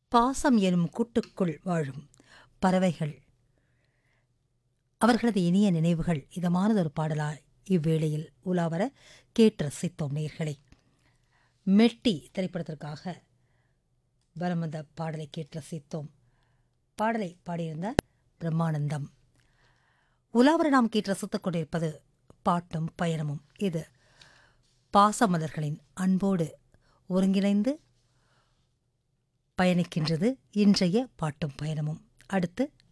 பாசம் எனும் கூட்டுக்குள் வாழும் பறவைகள் அவர்களது இனிய நினைவுகள் இதமானதொரு பாடலாய் இவ்வேளையில் உலாவர கேட்டு ரசித்தோம் நேர்களே மெட்டி திரைப்படத்திற்காக வலம் வந்த பாடலை கேட்டு ரசித்தோம் பாடலை பாடியிருந்த பிரம்மானந்தம் உலாவர நாம் கேட்டு ரசித்துக் கொண்டிருப்பது பாட்டும் பயணமும் இது பாசமலர்களின் அன்போடு ஒருங்கிணைந்து பயணிக்கின்றது இன்றைய பாட்டும் பயணமும் அடுத்து